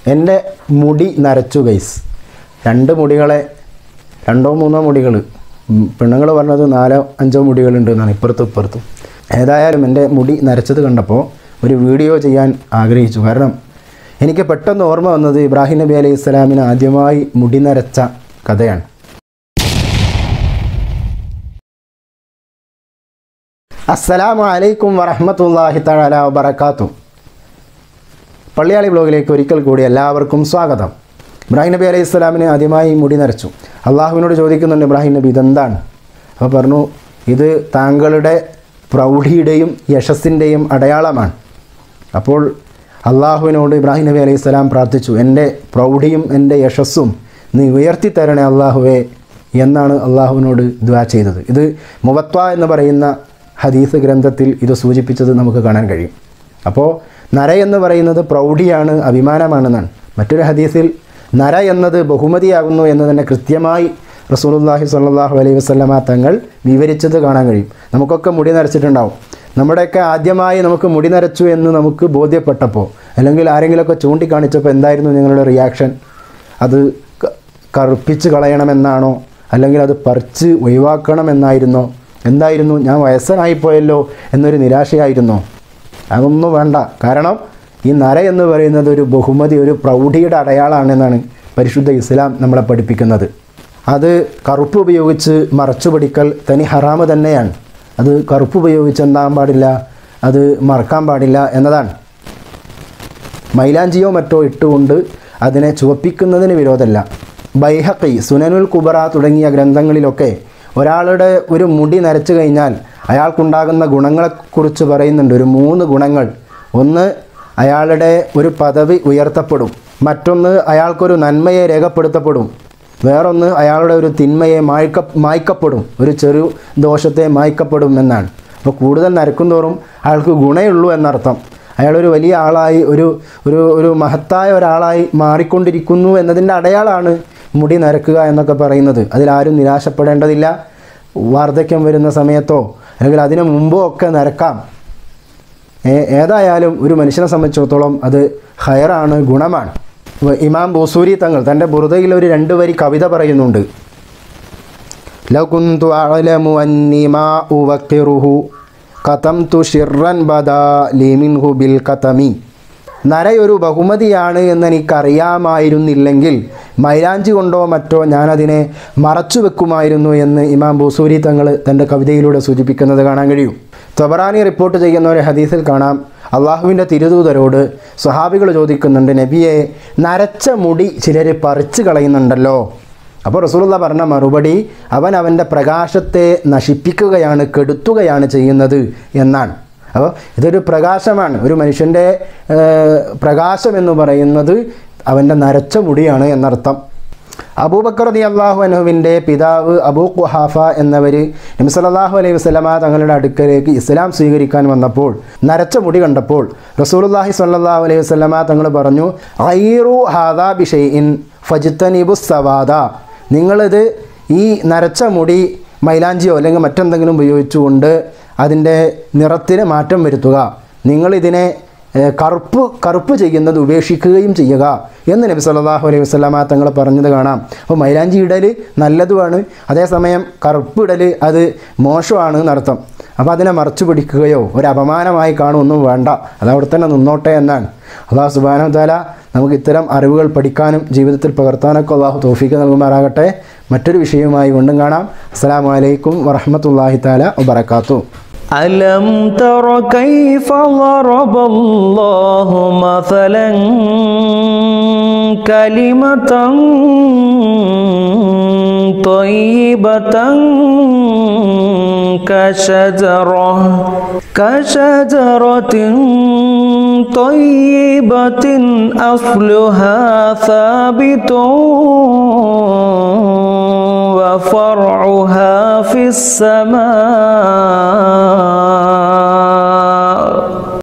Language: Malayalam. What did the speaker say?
എൻ്റെ മുടി നരച്ചു ഗൈസ് രണ്ട് മുടികളെ രണ്ടോ മൂന്നോ മുടികൾ പെണ്ണുങ്ങൾ പറഞ്ഞത് നാലോ അഞ്ചോ മുടികളുണ്ട് എന്നാണ് ഇപ്പുറത്തും ഇപ്പുറത്തും ഏതായാലും എൻ്റെ മുടി നരച്ചത് കണ്ടപ്പോൾ ഒരു വീഡിയോ ചെയ്യാൻ ആഗ്രഹിച്ചു കാരണം എനിക്ക് പെട്ടെന്ന് ഓർമ്മ വന്നത് ഇബ്രാഹിം നബി അലൈഹി സ്വലാമിന് ആദ്യമായി മുടി നരച്ച കഥയാണ് അസ്സലാമു അലൈക്കും വറഹ്മത്തുള്ളാഹി തആല വബറകാതുഹു പള്ളിയാളി ബ്ലോഗിലേക്ക് ഒരിക്കൽ കൂടി എല്ലാവർക്കും സ്വാഗതം ഇബ്രാഹിം നബി അലൈഹി സ്വലാമിന് ആദ്യമായി മുടി നരച്ചു അള്ളാഹുവിനോട് ചോദിക്കുന്നുണ്ട് ഇബ്രാഹിം നബി ഇതെന്താണ് അപ്പോൾ പറഞ്ഞു ഇത് താങ്കളുടെ പ്രൗഢിയുടെയും യശസ്സിൻ്റെയും അടയാളമാണ് അപ്പോൾ അള്ളാഹുവിനോട് ഇബ്രാഹിം നബി അലൈഹി സ്വലാം പ്രാർത്ഥിച്ചു എൻ്റെ പ്രൗഢിയും എൻ്റെ യശസ്സും നീ ഉയർത്തി തരണേ അള്ളാഹുവേ എന്നാണ് അള്ളാഹുവിനോട് ദ്വാ ചെയ്തത് ഇത് മുവത്വ എന്ന് പറയുന്ന ഹദീസ് ഗ്രന്ഥത്തിൽ ഇത് സൂചിപ്പിച്ചത് നമുക്ക് കാണാൻ കഴിയും അപ്പോൾ നര എന്ന് പറയുന്നത് പ്രൗഢിയാണ് അഭിമാനമാണെന്നാണ് മറ്റൊരു ഹദീസിൽ നര എന്നത് ബഹുമതിയാകുന്നു എന്ന് തന്നെ കൃത്യമായി റസൂലുള്ളാഹി സ്വല്ലല്ലാഹു അലൈഹി വസല്ലമ തങ്ങൾ വിവരിച്ചത് കാണാൻ കഴിയും നമുക്കൊക്കെ മുടി നരച്ചിട്ടുണ്ടാവും നമ്മുടെയൊക്കെ ആദ്യമായി നമുക്ക് മുടി നരച്ചു എന്ന് നമുക്ക് ബോധ്യപ്പെട്ടപ്പോൾ അല്ലെങ്കിൽ ആരെങ്കിലുമൊക്കെ ചൂണ്ടിക്കാണിച്ചപ്പോൾ എന്തായിരുന്നു നിങ്ങളുടെ റിയാക്ഷൻ അത് ക- കറുപ്പിച്ച് കളയണമെന്നാണോ അല്ലെങ്കിൽ അത് പറിച്ച് ഒഴിവാക്കണമെന്നായിരുന്നോ എന്തായിരുന്നു ഞാൻ വയസ്സനായിപ്പോയല്ലോ എന്നൊരു നിരാശയായിരുന്നോ അതൊന്നും വേണ്ട കാരണം ഈ നര എന്ന് പറയുന്നത് ഒരു ബഹുമതി ഒരു പ്രൗഢിയുടെ അടയാളമാണെന്നാണ് പരിശുദ്ധ ഇസ്ലാം നമ്മളെ പഠിപ്പിക്കുന്നത് അത് കറുപ്പ് ഉപയോഗിച്ച് മറച്ചു പിടിക്കൽ തനി ഹറാമ് തന്നെയാണ് അത് കറുപ്പ് ഉപയോഗിച്ച് എന്താകാൻ പാടില്ല അത് മറക്കാൻ പാടില്ല എന്നതാണ് മൈലാഞ്ചിയോ മറ്റോ ഇട്ടുകൊണ്ട് അതിനെ ചുവപ്പിക്കുന്നതിന് വിരോധമല്ല ബൈഹക്കി സുനനുൽ കുബറ തുടങ്ങിയ ഗ്രന്ഥങ്ങളിലൊക്കെ ഒരാളുടെ ഒരു മുടി നരച്ചു കഴിഞ്ഞാൽ അയാൾക്കുണ്ടാകുന്ന ഗുണങ്ങളെക്കുറിച്ച് പറയുന്നുണ്ട് ഒരു മൂന്ന് ഗുണങ്ങൾ ഒന്ന് അയാളുടെ ഒരു പദവി ഉയർത്തപ്പെടും മറ്റൊന്ന് അയാൾക്കൊരു നന്മയെ രേഖപ്പെടുത്തപ്പെടും വേറൊന്ന് അയാളുടെ ഒരു തിന്മയെ മായ്ക്ക മായ്ക്കപ്പെടും ഒരു ചെറു ദോഷത്തെ മായ്ക്കപ്പെടും എന്നാണ് അപ്പോൾ കൂടുതൽ നരക്കുന്തോറും അയാൾക്ക് ഗുണയുള്ളൂ എന്നർത്ഥം അയാളൊരു വലിയ ആളായി ഒരു ഒരു ഒരു മഹത്തായ ഒരാളായി മാറിക്കൊണ്ടിരിക്കുന്നു എന്നതിൻ്റെ അടയാളമാണ് മുടി നരക്കുക എന്നൊക്കെ പറയുന്നത് അതിലാരും നിരാശപ്പെടേണ്ടതില്ല വാർദ്ധക്യം വരുന്ന സമയത്തോ അല്ലെങ്കിൽ അതിനു മുമ്പോ ഒക്കെ നരക്കാം ഏ- ഏതായാലും ഒരു മനുഷ്യനെ സംബന്ധിച്ചിടത്തോളം അത് ഹയറാണ് ഗുണമാണ് വ- ഇമാം ബോസൂരി തങ്ങൾ തൻ്റെ ബുറുദയിൽ ഒരു രണ്ട് വരി കവിത പറയുന്നുണ്ട് ലൗ കുന്തു അഅലമു അന്നി മാ ഉവക്കിറുഹു കതംതു ഷിർറൻ ബദാ ലീമിൻഹു ബിൽ കതമി നരയൊരു ബഹുമതിയാണ് എന്ന് എനിക്കറിയാമായിരുന്നില്ലെങ്കിൽ മൈലാഞ്ചി കൊണ്ടോ മറ്റോ ഞാനതിനെ മറച്ചു വെക്കുമായിരുന്നു എന്ന് ഇമാം ബൂസൂരി തങ്ങൾ തൻ്റെ കവിതയിലൂടെ സൂചിപ്പിക്കുന്നത് കാണാൻ കഴിയും തൊബറാനി റിപ്പോർട്ട് ചെയ്യുന്ന ഒരു ഹദീസിൽ കാണാം അള്ളാഹുവിൻ്റെ തിരുദൂതരോട് സ്വഹാബികൾ ചോദിക്കുന്നുണ്ട് നബിയെ നരച്ച മുടി ചിലർ പറിച്ചു കളയുന്നുണ്ടല്ലോ അപ്പോൾ റസൂലുള്ള പറഞ്ഞ മറുപടി അവൻ അവൻ്റെ പ്രകാശത്തെ നശിപ്പിക്കുകയാണ് കെടുത്തുകയാണ് ചെയ്യുന്നത് എന്നാണ് അപ്പോൾ ഇതൊരു പ്രകാശമാണ് ഒരു മനുഷ്യൻ്റെ ഏഹ്, പ്രകാശം എന്ന് പറയുന്നത് അവൻ്റെ നരച്ച മുടിയാണ് എന്നർത്ഥം അബൂബക്കർ റതി അള്ളാഹു അനുവിൻ്റെ പിതാവ് അബൂ ഖുഹാഫ എന്നവർ നബിസല്ലാഹു അലൈഹി വസ്ലമ തങ്ങളുടെ അടുക്കലേക്ക് ഇസ്ലാം സ്വീകരിക്കാൻ വന്നപ്പോൾ നരച്ച മുടി കണ്ടപ്പോൾ റസൂലുള്ളാഹി സ്വല്ലല്ലാഹു അലൈഹി വസ്ലമ തങ്ങൾ പറഞ്ഞു ഐറു ഹാദാ ബിഷൈഇൻ ഫജിത്തനിബു സവാദ നിങ്ങളിത് ഈ നരച്ച മുടി മൈലാഞ്ചിയോ അല്ലെങ്കിൽ മറ്റെന്തെങ്കിലും ഉപയോഗിച്ചുകൊണ്ട് അതിൻ്റെ നിറത്തിന് മാറ്റം വരുത്തുക നിങ്ങളിതിനെ ഏഹ്, കറുപ്പ് കറുപ്പ് ചെയ്യുന്നത് ഉപേക്ഷിക്കുകയും ചെയ്യുക എന്ന് നബി സല്ലല്ലാഹു അലൈഹി വസല്ലമ തങ്ങൾ പറഞ്ഞത് കാണാം അപ്പോൾ മൈലാഞ്ചി ഇടൽ നല്ലതുമാണ് അതേസമയം കറുപ്പ് ഇടൽ അത് മോശമാണ് എന്നർത്ഥം അപ്പോൾ അതിനെ മറച്ചു പിടിക്കുകയോ ഒരു അപമാനമായി കാണുമൊന്നും വേണ്ട അത് അവിടെ തന്നെ നിന്നോട്ടെ എന്നാണ് അള്ളാഹു സുബാനു താല നമുക്ക് ഇത്തരം അറിവുകൾ പഠിക്കാനും ജീവിതത്തിൽ പകർത്താനൊക്കെ അള്ളാഹു തോഫീക്ക് നൽകുമാറാകട്ടെ മറ്റൊരു വിഷയവുമായി വീണ്ടും കാണാം അസ്സാം വലൈക്കും വറഹമത്തല്ലാഹി താല വബർക്കാത്തു ألم تر كيف ضرب الله مثلا كلمة طيبة كشجرة كشجرة طيبة أصلها ثابت وفرعها في السماء